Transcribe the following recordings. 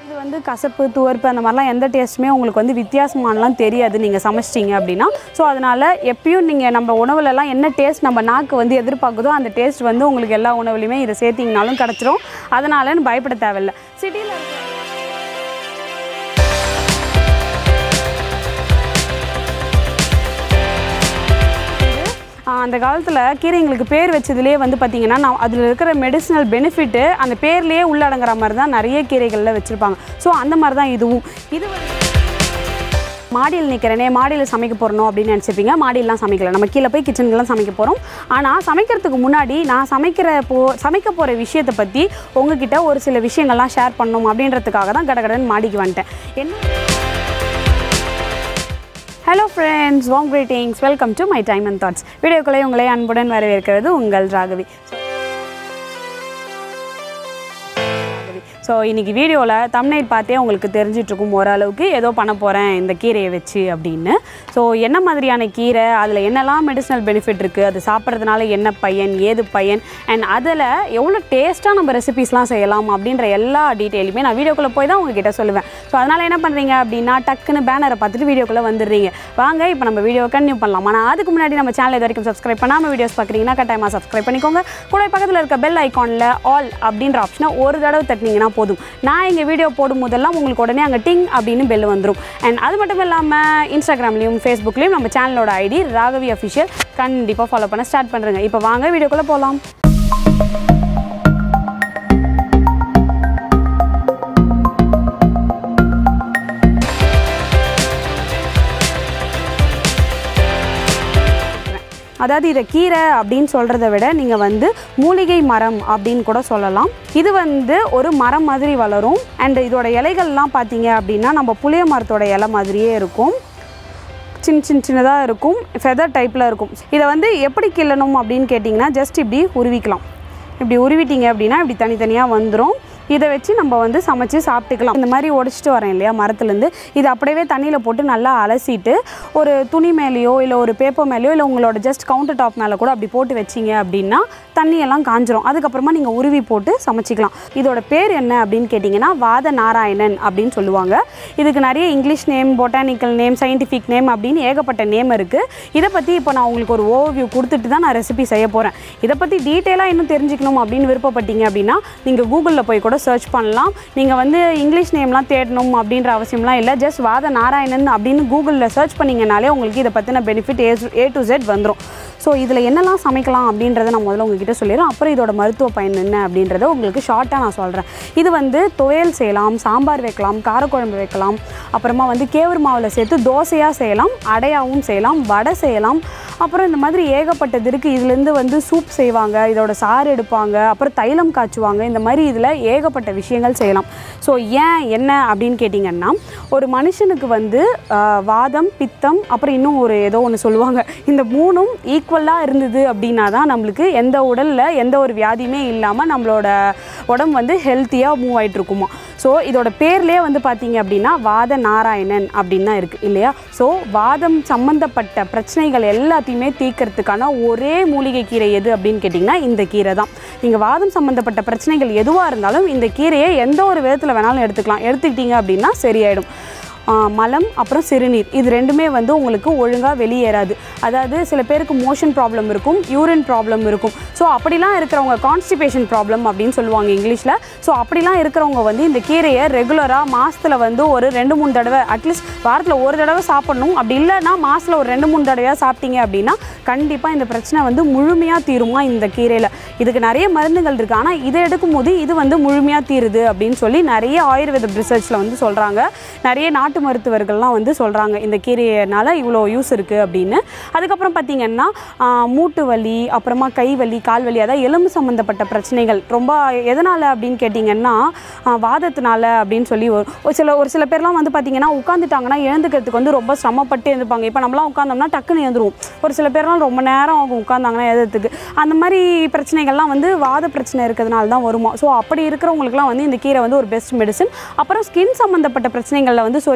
இது வந்து கசப்பு துவர்ப்பு அந்த மாதிரிலாம் எந்த டேஸ்ட்டுமே உங்களுக்கு வந்து வித்தியாசமானலாம் தெரியாது நீங்கள் சமைச்சிட்டீங்க அப்படின்னா ஸோ அதனால் எப்பயும் நீங்கள் நம்ம உணவுலலாம் என்ன டேஸ்ட் நம்ம நாக்கு வந்து எதிர்பார்க்குதோ அந்த டேஸ்ட் வந்து உங்களுக்கு எல்லா உணவுலையுமே இதை சேர்த்திங்கனாலும் கிடச்சிரும் அதனாலன்னு பயப்பட தேவையில்ல சிட்டியில் இருக்க ஆஹ் அந்த காலத்தில் கீரைங்களுக்கு பேர் வச்சதுலேயே வந்து பார்த்திங்கன்னா நான் அதில் இருக்கிற மெடிசினல் பெனிஃபிட்டு அந்த பேர்லேயே உள்ளடங்குற மாதிரி தான் நிறைய கீரைகளில் வச்சுருப்பாங்க ஸோ அந்த மாதிரி தான் இதுவும் இது வந்து மாடியில் நிற்கிறேனே மாடியில் சமைக்க போகிறணும் அப்படின்னு நினச்சிருப்பீங்க மாடியிலாம் சமைக்கல நம்ம கீழே போய் கிச்சன்லாம் சமைக்க போகிறோம் ஆனால் சமைக்கிறதுக்கு முன்னாடி நான் சமைக்கிற போ சமைக்க போகிற விஷயத்தை பற்றி உங்ககிட்ட ஒரு சில விஷயங்கள்லாம் ஷேர் பண்ணணும் அப்படின்றதுக்காக தான் கடகடன் மாடிக்கு வந்துட்டேன் என்ன hello friends warm greetings welcome to my time and thoughts வீடியோக்குள்ளே உங்களை அன்புடன் வரவேற்கிறது உங்கள் ராகவி ஸோ இன்றைக்கி வீடியோவில் தமிழ்நெட் பார்த்தே உங்களுக்கு தெரிஞ்சிட்ருக்கும் ஓரளவுக்கு ஏதோ பண்ண போகிறேன் இந்த கீரையை வச்சு அப்படின்னு ஸோ என்ன மாதிரியான கீரை அதில் என்னெல்லாம் மெடிசனல் பெனிஃபிட் இருக்குது அது சாப்பிட்றதுனால என்ன பயன் ஏது பயன் அண்ட் அதில் எவ்வளோ டேஸ்ட்டாக நம்ம ரெசிபீஸ்லாம் செய்யலாம் அப்படின்ற எல்லா டீட்டெயிலுமே நான் வீடியோக்குள்ளே போய் தான் உங்ககிட்ட சொல்லுவேன் ஸோ அதனால் என்ன பண்ணுறீங்க அப்படின்னா டக்குன்னு பேனரை பார்த்துட்டு வீடியோக்குள்ளே வந்துடுறீங்க வாங்க இப்போ நம்ம வீடியோ கன்டினியூ பண்ணலாம் ஆனால் அதுக்கு முன்னாடி நம்ம சேனல் இது வரைக்கும் சப்ஸ்கிரைப் பண்ணாமல் வீடியோஸ் பார்க்குறீங்கன்னா கட்டாயமாக சப்ஸ்கிரைப் பண்ணிக்கோங்க கூட பக்கத்தில் இருக்க பெல் ஐக்கானில் ஆல் அப்படின்ற ஆப்ஷனை ஒரு தடவை தட்டினீங்கன்னா போதும் நான் எங்கள் வீடியோ போடும் போதெல்லாம் உங்களுக்கு உடனே அங்கே டிங் அப்படின்னு பெல் வந்துடும் அண்ட் அது மட்டும் இல்லாமல் இன்ஸ்டாகிராம்லேயும் ஃபேஸ்புக்லேயும் நம்ம சேனலோட ஐடி ராகவி அஃபிஷியல் கண்டிப்பாக ஃபாலோ பண்ண ஸ்டார்ட் பண்ணுறேங்க இப்போ வாங்க வீடியோக்குள்ளே போகலாம் அதாவது இதை கீரை அப்படின்னு சொல்கிறத விட நீங்கள் வந்து மூலிகை மரம் அப்படின்னு கூட சொல்லலாம் இது வந்து ஒரு மரம் மாதிரி வளரும் அண்ட் இதோட இலைகள்லாம் பார்த்தீங்க அப்படின்னா நம்ம புளிய மரத்தோட இலை மாதிரியே இருக்கும் சின்ன சின்ன சின்னதாக இருக்கும் ஃபெதர் டைப்பில் இருக்கும் இதை வந்து எப்படி கிள்ளணும் அப்படின்னு கேட்டிங்கன்னா ஜஸ்ட் இப்படி உருவிக்கலாம் இப்படி உருவிட்டீங்க அப்படின்னா இப்படி தனித்தனியாக வந்துடும் இதை வச்சு நம்ம வந்து சமைச்சு சாப்பிட்டுக்கலாம் இந்த மாதிரி உடச்சிட்டு வரேன் இல்லையா மரத்துலேருந்து இது அப்படியே தண்ணியில் போட்டு நல்லா அலசிட்டு ஒரு துணி மேலேயோ இல்லை ஒரு பேப்பர் மேலேயோ இல்லை உங்களோட ஜஸ்ட் கவுண்டர் டாப் மேலே கூட அப்படி போட்டு வச்சிங்க அப்படின்னா தண்ணியெல்லாம் காஞ்சிரும் அதுக்கப்புறமா நீங்கள் உருவி போட்டு சமைச்சிக்கலாம் இதோட பேர் என்ன அப்படின்னு கேட்டிங்கன்னா வாத நாராயணன் அப்படின்னு சொல்லுவாங்க இதுக்கு நிறைய English name botanical name scientific name அப்படின்னு ஏகப்பட்ட நேம் இருக்குது இதை பற்றி இப்போ நான் உங்களுக்கு ஒரு ஓவர்வியூ கொடுத்துட்டு தான் நான் ரெசிபி செய்ய போகிறேன் இதை பற்றி டீட்டெயிலாக இன்னும் தெரிஞ்சுக்கணும் அப்படின்னு விருப்பப்பட்டீங்க அப்படின்னா நீங்கள் கூகுளில் போய் கூட சர்ச் பண்ணலாம் நீங்கள் வந்து இங்கிலீஷ் நேம்லாம் தேடணும் அப்படின்ற அவசியம்லாம் இல்லை ஜஸ்ட் வாத நாராயணன் அப்படின்னு கூகுளில் சர்ச் பண்ணிங்கனாலே உங்களுக்கு இதை பற்றின benefit A A to Z வந்துடும் ஸோ இதில் என்னெல்லாம் சமைக்கலாம் அப்படின்றத நான் முதல்ல உங்ககிட்ட சொல்லிடுறேன் அப்புறம் இதோட மருத்துவ பயன் என்ன அப்படின்றத உங்களுக்கு ஷார்ட்டாக நான் சொல்கிறேன் இது வந்து துவையல் செய்யலாம் சாம்பார் வைக்கலாம் காரக்குழம்பு வைக்கலாம் அப்புறமா வந்து கேவுரு மாவில் சேர்த்து தோசையாக செய்யலாம் அடையாவும் செய்யலாம் வடை செய்யலாம் அப்புறம் இந்த மாதிரி ஏகப்பட்டது இருக்குது இதுலேருந்து வந்து சூப் செய்வாங்க இதோட சாறு எடுப்பாங்க அப்புறம் தைலம் காய்ச்சுவாங்க இந்த மாதிரி இதில் ஏகப்பட்ட விஷயங்கள் செய்யலாம் ஸோ ஏன் என்ன அப்படின்னு கேட்டிங்கன்னா ஒரு மனுஷனுக்கு வந்து ஆஹ், வாதம் பித்தம் அப்புறம் இன்னும் ஒரு ஏதோ ஒன்று சொல்லுவாங்க இந்த மூணும் ஈக்குவலாக இருந்தது அப்படின்னா தான் நம்மளுக்கு எந்த உடலில் எந்த ஒரு வியாதியுமே இல்லாமல் நம்மளோட உடம்பு வந்து ஹெல்த்தியாக மூவ் ஆயிட்டு இருக்குமா ஸோ இதோட பேர்லேயே வந்து பார்த்தீங்க அப்படின்னா வாத நாராயணன் அப்படின்னு தான் இருக்குது இல்லையா ஸோ வாதம் சம்மந்தப்பட்ட பிரச்சனைகள் எல்லாத்தையுமே தீர்க்கறதுக்கான ஒரே மூலிகை கீரை எது அப்படின்னு கேட்டிங்கன்னா இந்த கீரை தான் நீங்கள் வாதம் சம்மந்தப்பட்ட பிரச்சனைகள் எதுவாக இருந்தாலும் இந்த கீரையை எந்த ஒரு விதத்தில் வேணாலும் எடுத்துக்கலாம் எடுத்துக்கிட்டீங்க அப்படின்னா சரியாயிடும் ஆஹ் மலம் அப்புறம் சிறுநீர் இது ரெண்டுமே வந்து உங்களுக்கு ஒழுங்காக வெளியேறாது அதாவது சில பேருக்கு மோஷன் ப்ராப்ளம் இருக்கும் யூரின் ப்ராப்ளம் இருக்கும் ஸோ அப்படிலாம் இருக்கிறவங்க கான்ஸ்டிபேஷன் ப்ராப்ளம் அப்படின்னு சொல்லுவாங்க இங்கிலீஷில் ஸோ அப்படிலாம் இருக்கிறவங்க வந்து இந்த கீரையை ரெகுலராக மாதத்தில் வந்து ஒரு ரெண்டு மூணு தடவை அட்லீஸ்ட் வாரத்தில் ஒரு தடவை சாப்பிடணும் அப்படி இல்லைன்னா மாதத்தில் ஒரு ரெண்டு மூணு தடவையாக சாப்பிட்டீங்க அப்படின்னா கண்டிப்பாக இந்த பிரச்சனை வந்து முழுமையாக தீருமா இந்த கீரையில் இதுக்கு நிறைய மருந்துகள் இருக்குது ஆனால் இதை எடுக்கும்போது இது வந்து முழுமையாக தீருது அப்படின்னு சொல்லி நிறைய ஆயுர்வேத ரிசர்ச்சில் வந்து சொல்கிறாங்க நிறைய நாட்டு மருத்துவர்கள்லாம் வந்து சொல்கிறாங்க இந்த கீரையினால இவ்வளோ யூஸ் இருக்குது அப்படின்னு அதுக்கப்புறம் பார்த்திங்கன்னா ஆஹ், மூட்டு வலி அப்புறமா கை வலி கால் வலி அதாவது எலும்பு சம்மந்தப்பட்ட பிரச்சனைகள் ரொம்ப எதனால் அப்படின்னு கேட்டிங்கன்னா ஆஹ், வாதத்தினால அப்படின்னு சொல்லி ஒரு ஒரு சில ஒரு சில பேர்லாம் வந்து பார்த்திங்கன்னா உட்காந்துட்டாங்கன்னா எழுந்துக்கிறதுக்கு வந்து ரொம்ப சிரமப்பட்டு எழுந்துப்பாங்க இப்போ நம்மளாம் உட்காந்தோம்னா டக்குன்னு எழுந்துருவோம் ஒரு சில பேர்லாம் ரொம்ப நேரம் ஆகும் உட்காந்தாங்கன்னா எழுதுறதுக்கு அந்த மாதிரி பிரச்சனைகள்லாம் வந்து வாத பிரச்சனை இருக்கிறதுனால தான் வருமா ஸோ அப்படி இருக்கிறவங்களுக்குலாம் வந்து இந்த கீரை வந்து ஒரு பெஸ்ட் மெடிசன் அப்புறம் ஸ்கின் சம்மந்தப்பட்ட பிரச்சனைகளில் வந்து சொரியா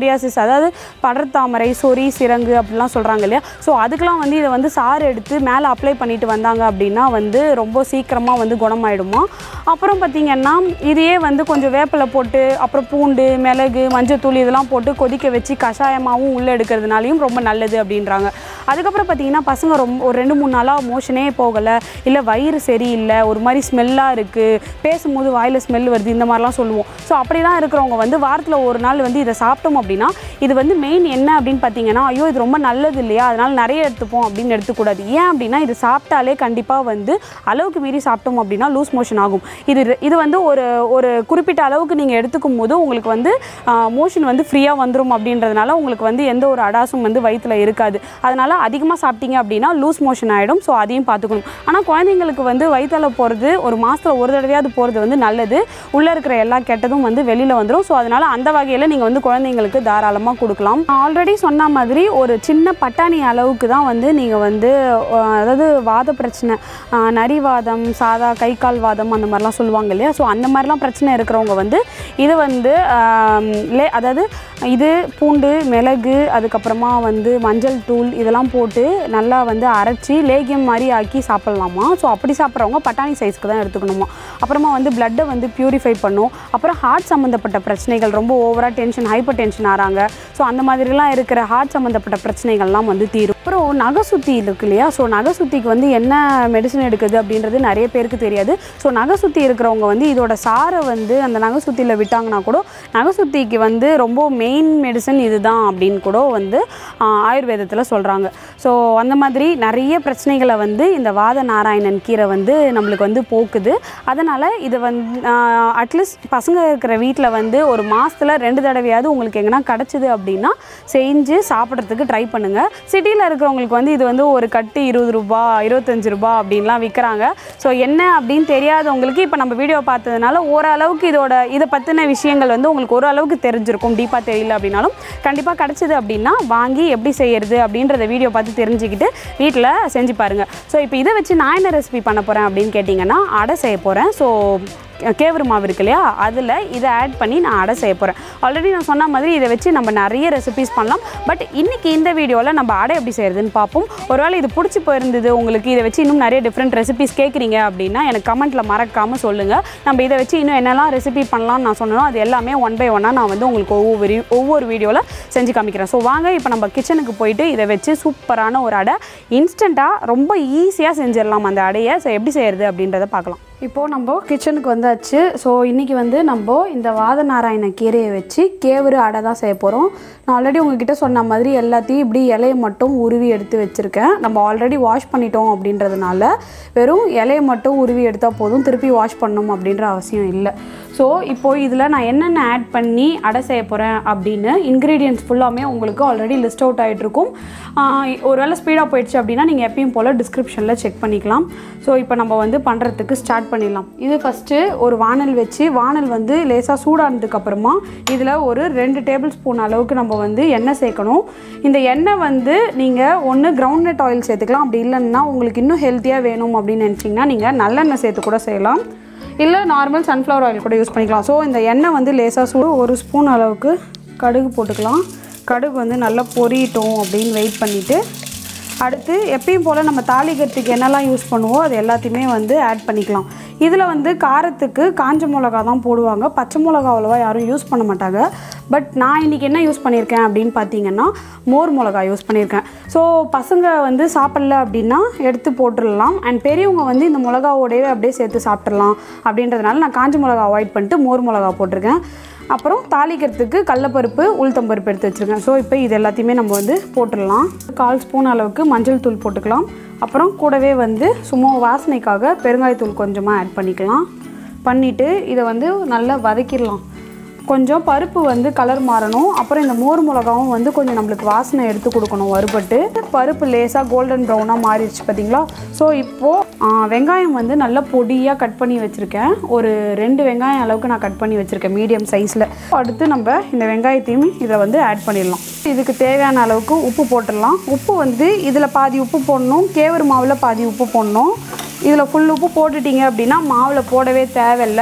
சோரியாசிஸ் அதாவது படர்தாமரை சொறி சிரங்கு அப்படிலாம் சொல்கிறாங்க இல்லையா ஸோ அதுக்கெலாம் வந்து இதை வந்து சாறு எடுத்து மேலே அப்ளை பண்ணிட்டு வந்தாங்க அப்படின்னா வந்து ரொம்ப சீக்கிரமாக வந்து குணமாயிடுமா அப்புறம் பார்த்திங்கன்னா இதையே வந்து கொஞ்சம் வேப்பிலை போட்டு அப்புறம் பூண்டு மிளகு மஞ்சத்தூள் இதெல்லாம் போட்டு கொதிக்க வச்சு கஷாயமாகவும் உள்ளே எடுக்கிறதுனாலையும் ரொம்ப நல்லது அப்படின்றாங்க அதுக்கப்புறம் பார்த்தீங்கன்னா பசங்க ரொம்ப ஒரு ரெண்டு மூணு நாளாக மோஷனே போகலை இல்லை வயிறு சரியில்லை ஒரு மாதிரி ஸ்மெல்லாக இருக்குது பேசும்போது வாயில் ஸ்மெல் வருது இந்த மாதிரிலாம் சொல்லுவோம் ஸோ அப்படிலாம் இருக்கிறவங்க வந்து வாரத்தில் ஒரு நாள் வந்து இதை சாப்பிட்டோம் அப்படின்னா இது வந்து மெயின் என்ன அப்படின்னு பார்த்தீங்கன்னா ஐயோ இது ரொம்ப நல்லது இல்லையா அதனால் நிறைய எடுத்துப்போம் அப்படின்னு எடுத்துக்கூடாது ஏன் அப்படின்னா இது சாப்பிட்டாலே கண்டிப்பாக வந்து அளவுக்கு மீறி சாப்பிட்டோம் அப்படின்னா லூஸ் மோஷன் ஆகும் இது இது வந்து ஒரு ஒரு குறிப்பிட்ட அளவுக்கு நீங்கள் எடுத்துக்கும் போது உங்களுக்கு வந்து மோஷன் வந்து ஃப்ரீயாக வந்துடும் அப்படின்றதுனால உங்களுக்கு வந்து எந்த ஒரு அடாசும் வந்து வயிற்றில் இருக்காது அதனால் அதிகமாக சாப்பிட்டீங்க அப்படின்னா லூஸ் மோஷன் ஆகிடும் ஸோ அதையும் பார்த்துக்கணும் ஆனால் குழந்தைங்களுக்கு வந்து வயிற்றில் போகிறது ஒரு மாதத்தில் ஒரு தடவையாவது போகிறது வந்து நல்லது உள்ளே இருக்கிற எல்லா கெட்டதும் வந்து வெளியில் வந்துடும் ஸோ அதனால் அந்த வகையில் நீங்கள் வந்து குழந்தைங்களுக்கு தாராளமாக கொடுக்கலாம் ஆல்ரெடி சொன்ன மாதிரி ஒரு சின்ன பட்டாணி அளவுக்கு தான் வந்து நீங்கள் வந்து அஹ், அதாவது வாத பிரச்சனை அஹ், நரிவாதம் சாதா கை கால் வாதம் அந்த மாதிரிலாம் சொல்லுவாங்க இல்லையா ஸோ அந்த மாதிரிலாம் பிரச்சனை இருக்கிறவங்க வந்து இது வந்து ஆம், லே அதாவது இது பூண்டு மிளகு அதுக்கப்புறமா வந்து மஞ்சள் தூள் இதெல்லாம் போட்டு நல்லா வந்து அரைச்சி லேகியம் மாதிரி ஆக்கி சாப்பிட்லாமா ஸோ அப்படி சாப்பிட்றவங்க பட்டாணி சைஸ்க்கு தான் எடுத்துக்கணுமா அப்புறமா வந்து பிளட்டை வந்து பியூரிஃபை பண்ணும் அப்புறம் ஹார்ட் சம்மந்தப்பட்ட பிரச்சனைகள் ரொம்ப ஓவராக டென்ஷன் ஹைப்பர் டென்ஷன் ஆகிறாங்க ஸோ அந்த மாதிரிலாம் இருக்கிற ஹார்ட் சம்மந்தப்பட்ட பிரச்சனைகள்லாம் வந்து தீரும் அப்புறம் நகை சுத்தி இருக்கு இல்லையா ஸோ நகை சுத்திக்கு வந்து என்ன மெடிசன் எடுக்குது அப்படின்றது நிறைய பேருக்கு தெரியாது ஸோ நகை சுத்தி இருக்கிறவங்க வந்து இதோட சாரை வந்து அந்த நகை சுத்தியில் விட்டாங்கன்னா கூட நகை சுத்திக்கு வந்து ரொம்ப மெயின் மெடிசன் இதுதான் அப்படின்னு கூட வந்து ஆஹ், ஆயுர்வேதத்தில் சொல்கிறாங்க ஸோ அந்த மாதிரி நிறைய பிரச்சனைகளை வந்து இந்த வாத நாராயணன் கீரை வந்து நம்மளுக்கு வந்து போக்குது அதனால் இது வந்து அட்லீஸ்ட் பசங்க இருக்கிற வீட்டில் வந்து ஒரு மாதத்தில் ரெண்டு தடவையாவது உங்களுக்கு எங்கன்னா கிடச்சிது அப்படின்னா செஞ்சு சாப்பிட்றதுக்கு ட்ரை பண்ணுங்கள் சிட்டியில் இருக்கிறவங்களுக்கு வந்து இது வந்து ஒரு கட்டு இருபது ரூபா இருபத்தஞ்சு ரூபா அப்படின்லாம் விற்கிறாங்க ஸோ என்ன அப்படின்னு தெரியாதவங்களுக்கு இப்போ நம்ம வீடியோ பார்த்ததுனால ஓரளவுக்கு இதோட இதை பற்றின விஷயங்கள் வந்து உங்களுக்கு ஓரளவுக்கு தெரிஞ்சிருக்கும் டீப்பாக தெரியல அப்படின்னாலும் கண்டிப்பாக கிடச்சிது அப்படின்னா வாங்கி எப்படி செய்யறது அப்படின்றத வீடியோ பார்த்து தெரிஞ்சுக்கிட்டு வீட்டில் செஞ்சு பாருங்கள் ஸோ இப்போ இதை வச்சு நான் என்ன ரெசிபி பண்ண போகிறேன் அப்படின்னு கேட்டிங்கன்னா அடை செய்ய போகிறேன் ஸோ கேவரு மாவு இருக்கு இல்லையா அதில் இதை ஆட் பண்ணி நான் அடை செய்ய போகிறேன் ஆல்ரெடி நான் சொன்ன மாதிரி இதை வச்சு நம்ம நிறைய ரெசிபிஸ் பண்ணலாம் பட் இன்னைக்கு இந்த வீடியோவில் நம்ம அடை எப்படி செய்கிறதுன்னு பார்ப்போம் ஒருவேளை இது பிடிச்சி போயிருந்தது உங்களுக்கு இதை வச்சு இன்னும் நிறைய டிஃப்ரெண்ட் ரெசிபிஸ் கேட்குறீங்க அப்படின்னா எனக்கு கமெண்ட்டில் மறக்காமல் சொல்லுங்கள் நம்ம இதை வச்சு இன்னும் என்னெல்லாம் ரெசிபி பண்ணலாம்னு நான் சொன்னனோ அது எல்லாமே ஒன் பை ஒன்னாக நான் வந்து உங்களுக்கு ஒவ்வொரு ஒவ்வொரு வீடியோவில் செஞ்சு காமிக்கிறேன் ஸோ வாங்க இப்போ நம்ம கிச்சனுக்கு போயிட்டு இதை வச்சு சூப்பரான ஒரு அடை இன்ஸ்டண்ட்டாக ரொம்ப ஈஸியாக செஞ்சிடலாம் அந்த அடையை ஸோ எப்படி செய்கிறது அப்படின்றத பார்க்கலாம் இப்போது நம்ம கிச்சனுக்கு வந்தாச்சு ஸோ இன்றைக்கி வந்து நம்ம இந்த வாத நாராயண கீரையை வச்சு கேவரு அடை தான் செய்ய போகிறோம் நான் ஆல்ரெடி உங்ககிட்ட சொன்ன மாதிரி எல்லாத்தையும் இப்படி இலையை மட்டும் உருவி எடுத்து வச்சுருக்கேன் நம்ம ஆல்ரெடி வாஷ் பண்ணிட்டோம் அப்படின்றதுனால வெறும் இலையை மட்டும் உருவி எடுத்தால் போதும் திருப்பி வாஷ் பண்ணணும் அப்படின்ற அவசியம் இல்லை ஸோ இப்போது இதில் நான் என்னென்ன ஆட் பண்ணி அடை செய்ய போகிறேன் அப்படின்னு இன்க்ரீடியன்ட்ஸ் ஃபுல்லாமே உங்களுக்கு ஆல்ரெடி லிஸ்ட் அவுட் ஆகிட்ருக்கும் ஒருவேளை ஸ்பீடாக போயிடுச்சு அப்படின்னா நீங்கள் எப்பயும் போல் டிஸ்கிரிப்ஷனில் செக் பண்ணிக்கலாம் ஸோ இப்போ நம்ம வந்து பண்ணுறதுக்கு ஸ்டார்ட் பண்ணிடலாம் இது ஃபஸ்ட்டு ஒரு வானல் வச்சு வானல் வந்து லேசாக சூடானதுக்கப்புறமா இதில் ஒரு ரெண்டு டேபிள் ஸ்பூன் அளவுக்கு நம்ம வந்து எண்ணெய் சேர்க்கணும் இந்த எண்ணெய் வந்து நீங்கள் ஒன்று கிரவுண்ட்நட் ஆயில் சேர்த்துக்கலாம் அப்படி இல்லைன்னா உங்களுக்கு இன்னும் ஹெல்த்தியாக வேணும் அப்படின்னு நினச்சிங்கன்னா நீங்கள் நல்லெண்ணெய் சேர்த்து கூட செய்யலாம் இல்லை நார்மல் சன்ஃப்ளவர் ஆயில் கூட யூஸ் பண்ணிக்கலாம் ஸோ இந்த எண்ணெய் வந்து லேசாக சூடு ஒரு ஸ்பூன் அளவுக்கு கடுகு போட்டுக்கலாம் கடுகு வந்து நல்லா பொரியட்டும் அப்படின்னு வெயிட் பண்ணிவிட்டு அடுத்து எப்பயும் போல் நம்ம தாளிக்கிறதுக்கு என்னெல்லாம் யூஸ் பண்ணுவோம் அது எல்லாத்தையுமே வந்து ஆட் பண்ணிக்கலாம் இதில் வந்து காரத்துக்கு காஞ்ச மிளகா தான் போடுவாங்க பச்சை மிளகா அவ்வளோவா யாரும் யூஸ் பண்ண மாட்டாங்க பட் நான் இன்றைக்கி என்ன யூஸ் பண்ணியிருக்கேன் அப்படின்னு பார்த்தீங்கன்னா மோர் மிளகா யூஸ் பண்ணியிருக்கேன் ஸோ பசங்க வந்து சாப்பிடல அப்படின்னா எடுத்து போட்டுடலாம் அண்ட் பெரியவங்க வந்து இந்த மிளகாவோடவே அப்படியே சேர்த்து சாப்பிட்றலாம் அப்படின்றதுனால நான் காஞ்ச மிளகா அவாய்ட் பண்ணிட்டு மோர் மிளகா போட்டிருக்கேன் அப்புறம் தாளிக்கிறதுக்கு கடலப்பருப்பு உளுத்தம்பருப்பு எடுத்து வச்சுருக்கேன் ஸோ இப்போ இது எல்லாத்தையுமே நம்ம வந்து போட்டுடலாம் கால் ஸ்பூன் அளவுக்கு மஞ்சள் தூள் போட்டுக்கலாம் அப்புறம் கூடவே வந்து சும்மா வாசனைக்காக பெருங்காயத்தூள் கொஞ்சமாக ஆட் பண்ணிக்கலாம் பண்ணிவிட்டு இதை வந்து நல்லா வதக்கிடலாம் கொஞ்சம் பருப்பு வந்து கலர் மாறணும் அப்புறம் இந்த மோர் மிளகாவும் வந்து கொஞ்சம் நம்மளுக்கு வாசனை எடுத்து கொடுக்கணும் வறுபட்டு பருப்பு லேசாக கோல்டன் ப்ரௌனாக மாறிடுச்சு பார்த்தீங்களா ஸோ இப்போது வெங்காயம் வந்து நல்லா பொடியாக கட் பண்ணி வச்சுருக்கேன் ஒரு ரெண்டு வெங்காயம் அளவுக்கு நான் கட் பண்ணி வச்சுருக்கேன் மீடியம் சைஸில் அடுத்து நம்ம இந்த வெங்காயத்தையும் இதை வந்து ஆட் பண்ணிடலாம் இதுக்கு தேவையான அளவுக்கு உப்பு போட்டுடலாம் உப்பு வந்து இதில் பாதி உப்பு போடணும் கேவரு மாவில் பாதி உப்பு போடணும் இதில் ஃபுல் உப்பு போட்டுட்டீங்க அப்படின்னா மாவில் போடவே தேவையில்லை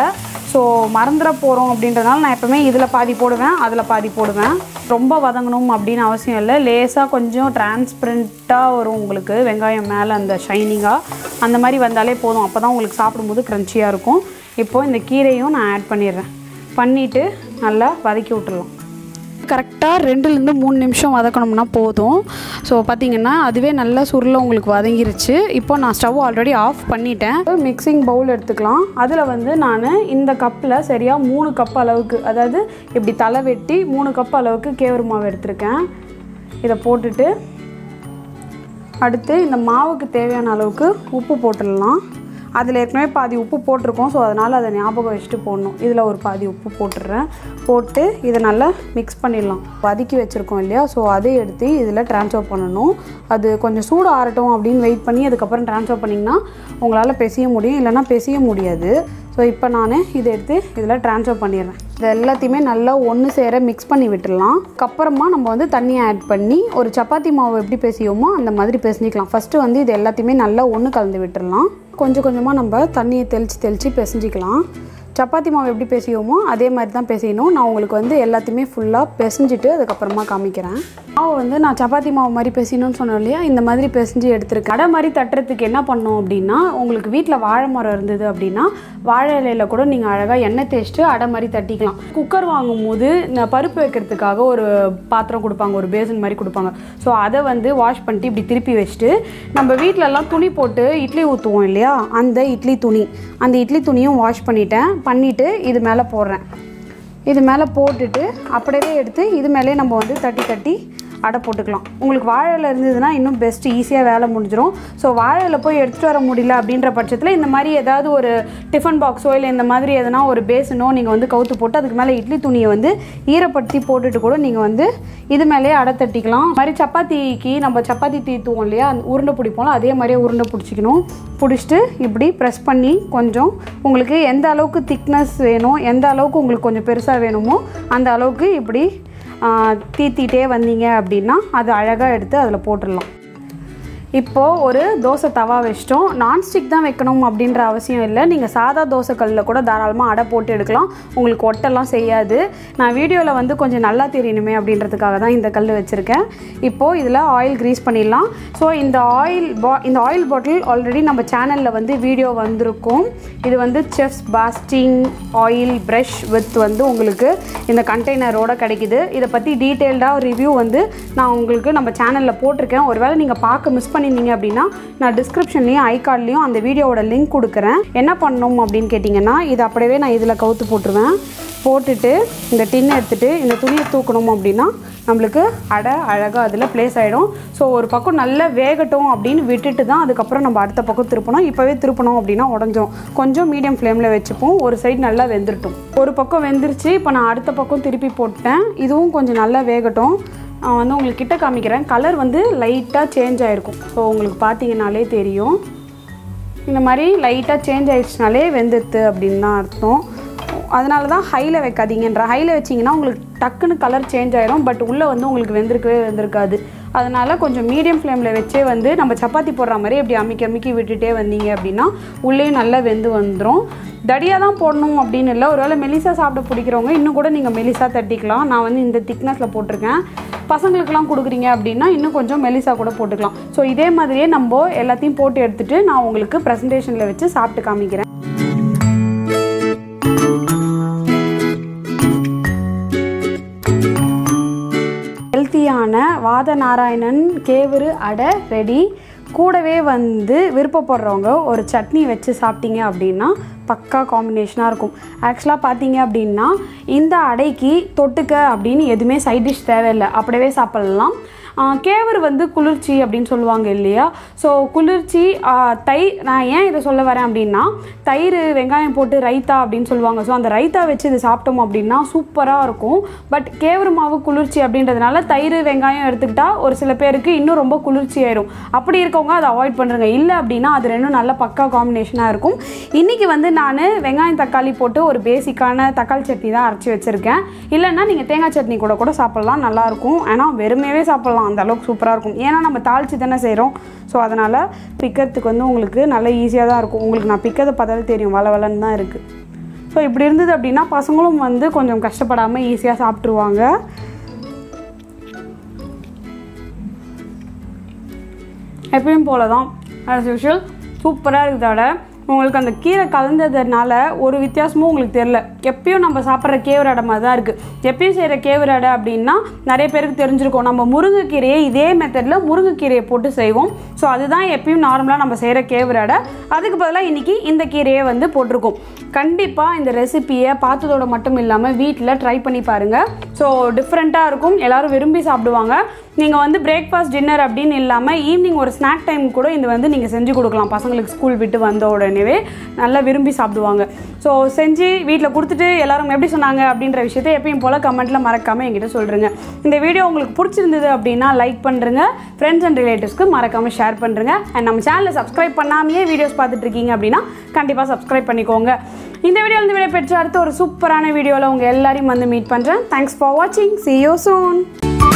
ஸோ மறந்துட போகிறோம் அப்படின்றனால நான் எப்போவுமே இதில் பாதி போடுவேன் அதில் பாதி போடுவேன் ரொம்ப வதங்கணும் அப்படின்னு அவசியம் இல்லை லேசாக கொஞ்சம் டிரான்ஸ்பரண்ட்டாக வரும் உங்களுக்கு வெங்காயம் மேலே அந்த ஷைனிங்காக அந்த மாதிரி வந்தாலே போதும் அப்போ தான் உங்களுக்கு சாப்பிடும்போது க்ரன்ச்சியாக இருக்கும் இப்போது இந்த கீரையும் நான் ஆட் பண்ணிடுறேன் பண்ணிவிட்டு நல்லா வதக்கி விட்டுறலாம் கரெக்டாக ரெண்டுலேருந்து மூணு நிமிஷம் வதக்கணும்னா போதும் ஸோ பார்த்தீங்கன்னா அதுவே நல்லா சுருள உங்களுக்கு வதங்கிருச்சு இப்போ நான் ஸ்டவ் ஆல்ரெடி ஆஃப் பண்ணிட்டேன் மிக்சிங் பவுல் எடுத்துக்கலாம் அதில் வந்து நான் இந்த கப்பில் சரியாக மூணு கப் அளவுக்கு அதாவது இப்படி தலை வெட்டி மூணு கப் அளவுக்கு கேவரு மாவு எடுத்திருக்கேன் இதை போட்டுட்டு அடுத்து இந்த மாவுக்கு தேவையான அளவுக்கு உப்பு போட்டுடலாம் அதில் ஏற்கனவே பாதி உப்பு போட்டிருக்கோம் ஸோ அதனால் அதை ஞாபகம் வச்சுட்டு போடணும் இதில் ஒரு பாதி உப்பு போட்டுடுறேன் போட்டு இதை நல்லா மிக்ஸ் பண்ணிடலாம் வதக்கி வச்சுருக்கோம் இல்லையா ஸோ அதை எடுத்து இதில் ட்ரான்ஸ்ஃபர் பண்ணணும் அது கொஞ்சம் சூடு ஆறட்டும் அப்படின்னு வெயிட் பண்ணி அதுக்கப்புறம் ட்ரான்ஸ்ஃபர் பண்ணிங்கன்னா உங்களால் பெசிய முடியும் இல்லைன்னா பெசிய முடியாது ஸோ இப்போ நான் இதை எடுத்து இதில் ட்ரான்ஸ்ஃபர் பண்ணிடுறேன் இது எல்லாத்தையுமே நல்லா ஒன்று சேர மிக்ஸ் பண்ணி விட்டுடலாம் அதுக்கப்புறமா நம்ம வந்து தண்ணியை ஆட் பண்ணி ஒரு சப்பாத்தி மாவு எப்படி பேசியோமோ அந்த மாதிரி பேசிஞ்சிக்கலாம் ஃபஸ்ட்டு வந்து இது எல்லாத்தையுமே நல்லா ஒன்று கலந்து விட்டுடலாம் கொஞ்சம் கொஞ்சமாக நம்ம தண்ணியை தெளித்து தெளித்து பிசைஞ்சிக்கலாம் சப்பாத்தி மாவு எப்படி பேசியோமோ அதே மாதிரி தான் பேசியணும் நான் உங்களுக்கு வந்து எல்லாத்தையுமே ஃபுல்லாக பிசைஞ்சிட்டு அதுக்கப்புறமா காமிக்கிறேன் மாவு வந்து நான் சப்பாத்தி மாவு மாதிரி பேசணும்னு சொன்னோம் இல்லையா இந்த மாதிரி பிசைஞ்சு எடுத்துருக்கேன் அடை மாதிரி தட்டுறதுக்கு என்ன பண்ணோம் அப்படின்னா உங்களுக்கு வீட்டில் வாழை மரம் இருந்தது அப்படின்னா வாழை இலையில கூட நீங்கள் அழகாக எண்ணெய் தேய்ச்சிட்டு அடை மாதிரி தட்டிக்கலாம் குக்கர் வாங்கும் போது இந்த பருப்பு வைக்கிறதுக்காக ஒரு பாத்திரம் கொடுப்பாங்க ஒரு பேசன் மாதிரி கொடுப்பாங்க ஸோ அதை வந்து வாஷ் பண்ணிட்டு இப்படி திருப்பி வச்சுட்டு நம்ம வீட்டிலலாம் துணி போட்டு இட்லி ஊற்றுவோம் இல்லையா அந்த இட்லி துணி அந்த இட்லி துணியும் வாஷ் பண்ணிட்டேன் பண்ணிவிட்டு இது மேலே போடுறேன் இது மேலே போட்டுட்டு அப்படியே எடுத்து இது மேலே நம்ம வந்து தட்டி தட்டி அடை போட்டுக்கலாம் உங்களுக்கு வாழை இலை இருந்ததுன்னா இன்னும் பெஸ்ட்டு ஈஸியாக வேலை முடிஞ்சிடும் ஸோ வாழை இலை போய் எடுத்துகிட்டு வர முடியல அப்படின்ற பட்சத்தில் இந்த மாதிரி ஏதாவது ஒரு டிஃபன் பாக்ஸோ இல்லை இந்த மாதிரி எதனா ஒரு பேசனோ நீங்கள் வந்து கவுத்து போட்டு அதுக்கு மேலே இட்லி துணியை வந்து ஈரப்படுத்தி போட்டுட்டு கூட நீங்கள் வந்து இது மேலேயே அடை தட்டிக்கலாம் இது மாதிரி சப்பாத்திக்கு நம்ம சப்பாத்தி தீத்துவோம் இல்லையா அந்த உருண்டை பிடிப்போம்ல அதே மாதிரியே உருண்டை பிடிச்சிக்கணும் பிடிச்சிட்டு இப்படி ப்ரெஸ் பண்ணி கொஞ்சம் உங்களுக்கு எந்த அளவுக்கு திக்னஸ் வேணும் எந்த அளவுக்கு உங்களுக்கு கொஞ்சம் பெருசாக வேணுமோ அந்த அளவுக்கு இப்படி தீத்திட்டே வந்தீங்க அப்படின்னா அது அழகாக எடுத்து அதில் போட்டுடலாம் இப்போது ஒரு தோசை தவா வச்சிட்டோம் நான்ஸ்டிக் தான் வைக்கணும் அப்படின்ற அவசியம் இல்லை நீங்கள் சாதா தோசைக்கல்லில் கூட தாராளமாக அடை போட்டு எடுக்கலாம் உங்களுக்கு ஒட்டெல்லாம் செய்யாது நான் வீடியோவில் வந்து கொஞ்சம் நல்லா தெரியணுமே அப்படின்றதுக்காக தான் இந்த கல் வச்சுருக்கேன் இப்போது இதில் ஆயில் க்ரீஸ் பண்ணிடலாம் ஸோ இந்த ஆயில் பா இந்த ஆயில் பாட்டில் ஆல்ரெடி நம்ம சேனலில் வந்து வீடியோ வந்திருக்கும் இது வந்து chef's basting oil brush with வந்து உங்களுக்கு இந்த கண்டெய்னரோட கிடைக்குது இதை பற்றி டீட்டெயில்டாக ரிவ்யூ வந்து நான் உங்களுக்கு நம்ம சேனலில் போட்டிருக்கேன் ஒருவேளை நீங்கள் பார்க்க மிஸ் பண்ணியிருந்தீங்க அப்படின்னா நான் டிஸ்கிரிப்ஷன்லேயும் ஐகார்ட்லேயும் அந்த வீடியோவோட லிங்க் கொடுக்குறேன் என்ன பண்ணணும் அப்படின்னு கேட்டிங்கன்னா இது அப்படியே நான் இதில் கவுத்து போட்டுருவேன் போட்டுட்டு இந்த டின்னை எடுத்துகிட்டு இந்த துணியை தூக்கணும் அப்படின்னா நம்மளுக்கு அடை அழகாக அதில் ப்ளேஸ் ஆகிடும் ஸோ ஒரு பக்கம் நல்லா வேகட்டும் அப்படின்னு விட்டுட்டு தான் அதுக்கப்புறம் நம்ம அடுத்த பக்கம் திருப்பணும் இப்போவே திருப்பணும் அப்படின்னா உடஞ்சிரும் கொஞ்சம் மீடியம் ஃப்ளேமில் வச்சுப்போம் ஒரு சைடு நல்லா வெந்துருட்டும் ஒரு பக்கம் வெந்துருச்சு இப்போ நான் அடுத்த பக்கம் திருப்பி போட்டேன் இதுவும் கொஞ்சம் நல்லா வேகட்டும் நான் வந்து உங்களுக்கு கிட்ட காமிக்கிறேன் கலர் வந்து லைட்டாக சேஞ்ச் ஆகிருக்கும் ஸோ உங்களுக்கு பார்த்தீங்கனாலே தெரியும் இந்த மாதிரி லைட்டாக சேஞ்ச் ஆயிடுச்சுனாலே வெந்துடுது அப்படின்னு தான் அர்த்தம் அதனால தான் ஹையில் வைக்காதீங்கன்ற ஹையில் வச்சிங்கன்னா உங்களுக்கு டக்குன்னு கலர் சேஞ்ச் ஆயிரும் பட் உள்ளே வந்து உங்களுக்கு வெந்திருக்கவே வெந்திருக்காது அதனால் கொஞ்சம் மீடியம் ஃப்ளேமில் வச்சே வந்து நம்ம சப்பாத்தி போடுற மாதிரி இப்படி அமுக்கி அமுக்கி விட்டுட்டே வந்தீங்க அப்படின்னா உள்ளேயும் நல்லா வெந்து வந்துடும் தடியாக தான் போடணும் அப்படின்னு இல்லை ஒருவேளை மெலிசா சாப்பிட பிடிக்கிறவங்க இன்னும் கூட நீங்கள் மெலிசா தட்டிக்கலாம் நான் வந்து இந்த திக்னஸில் போட்டிருக்கேன் பசங்களுக்கெல்லாம் கொடுக்குறீங்க அப்படின்னா இன்னும் கொஞ்சம் மெலிசா கூட போட்டுக்கலாம் ஸோ இதே மாதிரியே நம்ம எல்லாத்தையும் போட்டு எடுத்துகிட்டு நான் உங்களுக்கு ப்ரெசன்டேஷனில் வச்சு சாப்பிட்டு காமிக்கிறேன் ஹெல்த்தியான வாத நாராயணன் கேவுரு அடை ரெடி கூடவே வந்து விருப்பப்படுறவங்க ஒரு சட்னி வச்சு சாப்பிட்டீங்க அப்படின்னா பக்கா காம்பினேஷனாக இருக்கும் ஆக்சுவலாக பார்த்தீங்க அப்படின்னா இந்த அடைக்கு தொட்டுக்க அப்படின்னு எதுவுமே சைட் டிஷ் தேவையில்லை அப்படியே சாப்பிட்லாம் கேவர் வந்து குளிர்ச்சி அப்படின்னு சொல்லுவாங்க இல்லையா ஸோ குளிர்ச்சி ஆ, தை நான் ஏன் இதை சொல்ல வரேன் அப்படின்னா தயிர் வெங்காயம் போட்டு ரைத்தா அப்படின்னு சொல்லுவாங்க ஸோ அந்த ரைத்தா வச்சு இது சாப்பிட்டோம் அப்படின்னா சூப்பராக இருக்கும் பட் கேவர் மாவு குளிர்ச்சி அப்படின்றதுனால தயிர் வெங்காயம் எடுத்துக்கிட்டா ஒரு சில பேருக்கு இன்னும் ரொம்ப குளிர்ச்சி ஆயிரும் அப்படி இருக்கவங்க அதை அவாய்ட் பண்ணுறங்க இல்லை அப்படின்னா அது ரெண்டும் நல்ல பக்கா காம்பினேஷனாக இருக்கும் இன்றைக்கி வந்து நான் வெங்காயம் தக்காளி போட்டு ஒரு பேசிக்கான தக்காளி சட்னி தான் அரைச்சி வச்சுருக்கேன் இல்லைன்னா நீங்கள் தேங்காய் சட்னி கூட கூட சாப்பிட்லாம் நல்லாயிருக்கும் ஏன்னா வெறுமையாவே சாப்பிட்லாம் அந்த அளவுக்கு சூப்பராக இருக்கும் ஏன்னா நம்ம தாளித்து தானே செய்கிறோம் ஸோ அதனால் பிக்கிறதுக்கு வந்து உங்களுக்கு நல்ல ஈஸியாக தான் இருக்கும் உங்களுக்கு நான் பிக்கிறத பார்த்தாலே தெரியும் வள வளன்னு தான் இருக்குது ஸோ இப்படி இருந்தது அப்படின்னா பசங்களும் வந்து கொஞ்சம் கஷ்டப்படாமல் ஈஸியாக சாப்பிட்ருவாங்க எப்பயும் போல தான் ஆஸ் யூஷுவல் சூப்பராக இருக்குதாட உங்களுக்கு அந்த கீரை கலந்ததுனால ஒரு வித்தியாசமும் உங்களுக்கு தெரில எப்பயும் நம்ம சாப்பிட்ற கேவரடை மாதிரி தான் இருக்குது எப்பயும் செய்கிற கேவரடை அப்படின்னா நிறைய பேருக்கு தெரிஞ்சிருக்கும் நம்ம முருங்கைக்கீரையை இதே மெத்தடில் முருங்கைக்கீரையை போட்டு செய்வோம் ஸோ அதுதான் எப்பயும் நார்மலாக நம்ம செய்கிற கேவரடை அதுக்கு பதிலாக இன்றைக்கி இந்த கீரையை வந்து போட்டிருக்கோம் கண்டிப்பாக இந்த ரெசிப்பியை பார்த்ததோட மட்டும் இல்லாமல் வீட்டில் ட்ரை பண்ணி பாருங்கள் ஸோ டிஃப்ரெண்ட்டாக இருக்கும் எல்லோரும் விரும்பி சாப்பிடுவாங்க நீங்கள் வந்து பிரேக்ஃபாஸ்ட் டின்னர் அப்படின்னு இல்லாமல் ஈவினிங் ஒரு ஸ்நாக் டைம் கூட இது வந்து நீங்கள் செஞ்சு கொடுக்கலாம் பசங்களுக்கு ஸ்கூல் விட்டு வந்த உடனேவே நல்லா விரும்பி சாப்பிடுவாங்க ஸோ செஞ்சு வீட்டில் கொடுத்துட்டு எல்லாரும் எப்படி சொன்னாங்க அப்படின்ற விஷயத்தை எப்பயும் போல் கமெண்ட்டில் மறக்காமல் என்கிட்ட சொல்கிறேங்க இந்த வீடியோ உங்களுக்கு பிடிச்சிருந்தது அப்படின்னா லைக் பண்ணுறங்க ஃப்ரெண்ட்ஸ் அண்ட் ரிலேட்டிவ்ஸ்க்கு மறக்காமல் ஷேர் பண்ணுறங்க அண்ட் நம்ம சேனலை சப்ஸ்கிரைப் பண்ணாமையே வீடியோஸ் பார்த்துட்டு இருக்கீங்க அப்படின்னா கண்டிப்பாக சப்ஸ்கிரைப் பண்ணிக்கோங்க இந்த வீடியோவில் விடை பெற்ற அடுத்த ஒரு சூப்பரான வீடியோவில் உங்கள் எல்லாரையும் வந்து மீட் பண்ணுறேன் தேங்க்ஸ் ஃபார் வாட்சிங் see you soon